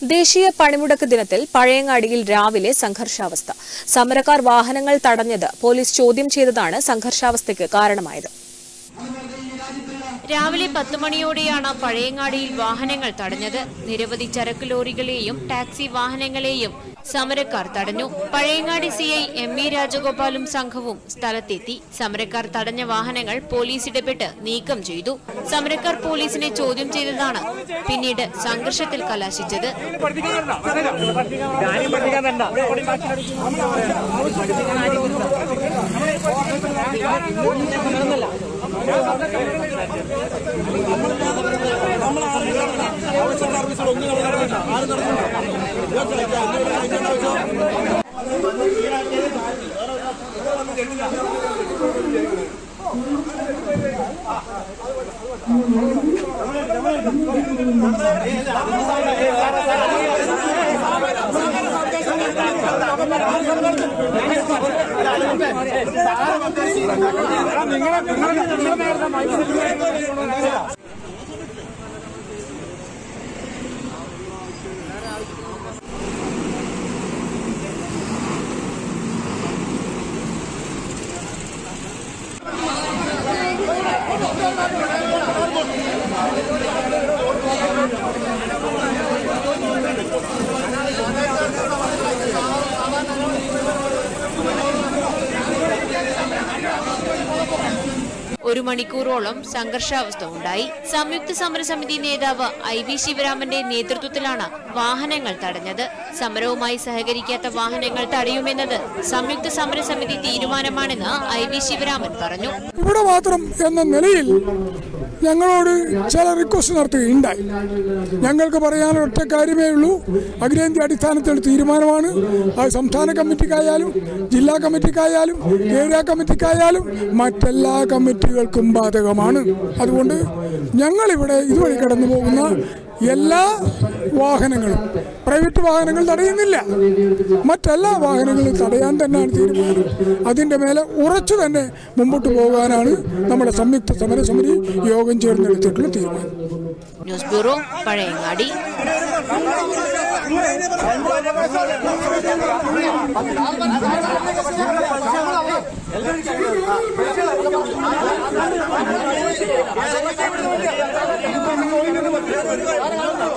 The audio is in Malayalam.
ദേശീയ പണിമുടക്ക് ദിനത്തിൽ പഴയങ്ങാടിയിൽ രാവിലെ സംഘർഷാവസ്ഥ സമരക്കാർ വാഹനങ്ങൾ തടഞ്ഞത് പോലീസ് ചോദ്യം ചെയ്തതാണ് സംഘർഷാവസ്ഥയ്ക്ക് കാരണമായത് രാവിലെ പത്ത് മണിയോടെയാണ് പഴയങ്ങാടിയിൽ വാഹനങ്ങൾ തടഞ്ഞത് നിരവധി ചരക്ക് ലോറികളെയും ടാക്സി വാഹനങ്ങളെയും സമരക്കാർ തടഞ്ഞു പഴയങ്ങാടി സിഐ എം ഇ രാജഗോപാലും സംഘവും സ്ഥലത്തെത്തി സമരക്കാർ തടഞ്ഞ വാഹനങ്ങൾ പോലീസ് ഇടപെട്ട് നീക്കം ചെയ്തു സമരക്കാർ പോലീസിനെ ചോദ്യം ചെയ്തതാണ് പിന്നീട് സംഘർഷത്തിൽ കലാശിച്ചത് ഒരു മണിക്കൂറോളം സംഘർഷാവസ്ഥ ഉണ്ടായി സംയുക്ത സമരസമിതി നേതാവ് ഐ വി ശിവരാമന്റെ നേതൃത്വത്തിലാണ് വാഹനങ്ങൾ തടഞ്ഞത് സമരവുമായി സഹകരിക്കാത്ത വാഹനങ്ങൾ തടയുമെന്നത് സംയുക്ത സമരസമിതി തീരുമാനമാണെന്ന് ഐ വി ശിവരാമൻ പറഞ്ഞു ഇവിടെ മാത്രം എന്ന നിലയിൽ ഞങ്ങളോട് ചില റിക്വസ്റ്റ് നടത്തുകയുണ്ടായി ഞങ്ങൾക്ക് പറയാൻ ഒറ്റ കാര്യമേ ഉള്ളൂ അഖിലേന്ത്യാ അടിസ്ഥാനത്തിൽ തീരുമാനമാണ് അത് സംസ്ഥാന കമ്മിറ്റിക്കായാലും ജില്ലാ കമ്മിറ്റിക്കായാലും ഏരിയ കമ്മിറ്റിക്കായാലും മറ്റെല്ലാ കമ്മിറ്റികൾക്കും ബാധകമാണ് അതുകൊണ്ട് ഞങ്ങളിവിടെ ഇതുവഴി കടന്നു പോകുന്ന എല്ലാ വാഹനങ്ങളും പ്രൈവറ്റ് വാഹനങ്ങൾ തടയുന്നില്ല മറ്റെല്ലാ വാഹനങ്ങളും തടയാൻ തന്നെയാണ് തീരുമാനം അതിൻ്റെ മേലെ ഉറച്ചു തന്നെ മുമ്പോട്ട് പോകാനാണ് നമ്മുടെ സംയുക്ത സമരസമിതി യോഗം ചേർന്നെടുത്തിട്ടുള്ള തീരുമാനം ന്യൂസ് ബ്യൂറോ പഴയങ്ങാടി ും